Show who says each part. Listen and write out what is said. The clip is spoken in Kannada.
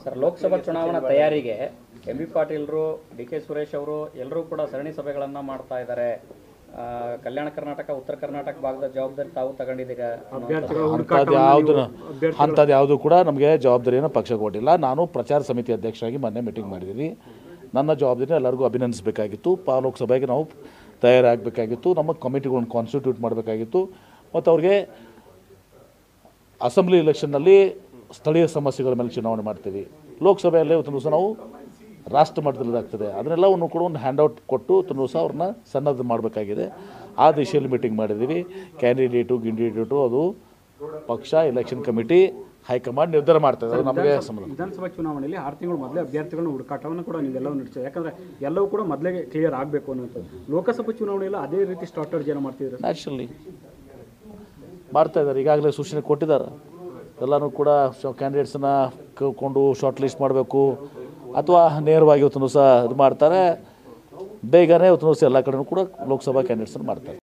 Speaker 1: ಸರ್ ಲೋಕಸಭಾ ಚುನಾವಣಾ ತಯಾರಿಗೆ ಎಂ ಬಿ ಪಾಟೀಲ್ರು ಡಿ ಕೆ ಸುರೇಶ್ ಅವರು ಎಲ್ಲರೂ ಕೂಡ ಸರಣಿ ಸಭೆಗಳನ್ನ ಮಾಡ್ತಾ ಇದ್ದಾರೆ ಆ, ಕಲ್ಯಾಣ ಕರ್ನಾಟಕ ಉತ್ತರ ಕರ್ನಾಟಕ ಭಾಗದ ಜವಾಬ್ದಾರಿ ತಾವು ತಗೊಂಡಿದ್ದೀರಾ
Speaker 2: ಅಂಥದ್ದು ಯಾವುದನ್ನು ಅಂಥದ್ದು ಯಾವುದು ಕೂಡ ನಮಗೆ ಜವಾಬ್ದಾರಿಯನ್ನು ಪಕ್ಷ ಕೊಟ್ಟಿಲ್ಲ ನಾನು ಪ್ರಚಾರ ಸಮಿತಿ ಅಧ್ಯಕ್ಷರಾಗಿ ಮೊನ್ನೆ ಮೀಟಿಂಗ್ ಮಾಡಿದ್ದೀನಿ ನನ್ನ ಜವಾಬ್ದಾರಿ ಎಲ್ಲರಿಗೂ ಅಭಿನಂದಿಸಬೇಕಾಗಿತ್ತು ಪಾ ಲೋಕಸಭೆಗೆ ನಾವು ತಯಾರಾಗಬೇಕಾಗಿತ್ತು ನಮ್ಮ ಕಮಿಟಿಗಳನ್ನ ಕಾನ್ಸ್ಟಿಟ್ಯೂಟ್ ಮಾಡಬೇಕಾಗಿತ್ತು ಮತ್ತು ಅವ್ರಿಗೆ ಅಸೆಂಬ್ಲಿ ಎಲೆಕ್ಷನ್ನಲ್ಲಿ ಸ್ಥಳೀಯ ಸಮಸ್ಯೆಗಳ ಮೇಲೆ ಚುನಾವಣೆ ಮಾಡ್ತೀವಿ ಲೋಕಸಭೆಯಲ್ಲಿ ಇವತ್ತು ದಿವಸ ನಾವು ರಾಷ್ಟ್ರ ಮಟ್ಟದಲ್ಲಿ ಆಗ್ತದೆ ಅದನ್ನೆಲ್ಲವನ್ನು ಕೂಡ ಒಂದು ಹ್ಯಾಂಡ್ಔಟ್ ಕೊಟ್ಟು ಇವತ್ತು ದಿವಸ ಅವ್ರನ್ನ ಸನ್ನದ್ಧ ಮಾಡಬೇಕಾಗಿದೆ ಆ ದಿಶೆಯಲ್ಲಿ ಮೀಟಿಂಗ್ ಮಾಡಿದ್ದೀವಿ ಕ್ಯಾಂಡಿಡೇಟು ಗಿಂಡಿಡೇಟು ಅದು ಪಕ್ಷ ಎಲೆಕ್ಷನ್ ಕಮಿಟಿ ಹೈಕಮಾಂಡ್ ನಿರ್ಧಾರ ಮಾಡ್ತದೆ ಅದು ನಮಗೆ ಸಂಬಂಧ
Speaker 3: ವಿಧಾನಸಭಾ ಚುನಾವಣೆಯಲ್ಲಿ ಆರು ತಿಂಗಳು ಮೊದಲೇ ಅಭ್ಯರ್ಥಿಗಳನ್ನ ಹುಡುಕಾಟವನ್ನು ಕೂಡ ನೀವೆಲ್ಲವೂ ನಡೆಸಿದೆ ಯಾಕಂದ್ರೆ ಎಲ್ಲವೂ ಕೂಡ ಮೊದಲೇ ಕ್ಲಿಯರ್ ಆಗಬೇಕು ಅನ್ನೋಂಥದ್ದು ಲೋಕಸಭಾ ಚುನಾವಣೆಯಲ್ಲಿ ಅದೇ ರೀತಿ ಸ್ಟ್ರಾಟಜಿಯನ್ನು ಮಾಡ್ತಿದ್ರು
Speaker 2: ನ್ಯಾಚುರಲಿ ಮಾಡ್ತಾ ಇದ್ದಾರೆ ಈಗಾಗಲೇ ಸೂಚನೆ ಕೊಟ್ಟಿದ್ದಾರೆ ಎಲ್ಲನೂ ಕೂಡ ಕ್ಯಾಂಡಿಡೇಟ್ಸನ್ನ ಕೊಂಡು ಶಾರ್ಟ್ ಲಿಸ್ಟ್ ಮಾಡಬೇಕು ಅಥವಾ ನೇರವಾಗಿ ಇವತ್ತು ದಿವಸ ಇದು ಮಾಡ್ತಾರೆ ಬೇಗನೆ ಇವತ್ತು ದಿವಸ ಎಲ್ಲ ಕಡೆನೂ ಕೂಡ ಲೋಕಸಭಾ ಕ್ಯಾಂಡಿಡೇಟ್ಸನ್ನು ಮಾಡ್ತಾರೆ